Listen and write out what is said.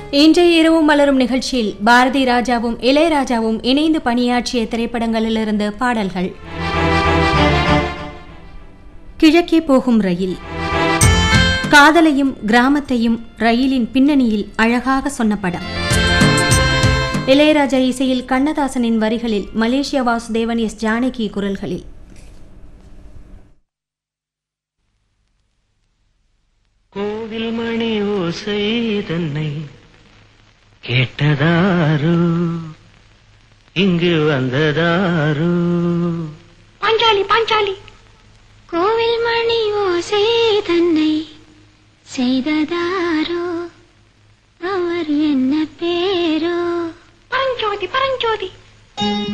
இன்றைய இரவும் மலரும் நிகழ்ச்சியில் பாரதி ராஜாவும் இளையராஜாவும் இணைந்து பணியாற்றிய திரைப்படங்களிலிருந்து பாடல்கள் கிழக்கே போகும் ரயில் காதலையும் கிராமத்தையும் ரயிலின் பின்னணியில் அழகாக சொன்ன படம் இளையராஜா இசையில் கண்ணதாசனின் வரிகளில் மலேசியா வாசுதேவன் எஸ் ஜானகி குரல்களில் கோவில் மணி ஓசை தன்னை கேட்டதாரு இங்கு வந்ததாரு பாஞ்சாலி பாஞ்சாலி கோவில் மணி ஓசை தன்னை செய்ததாரோ அவர் என்ன பேரோ பரஞ்சோதி பரஞ்சோதி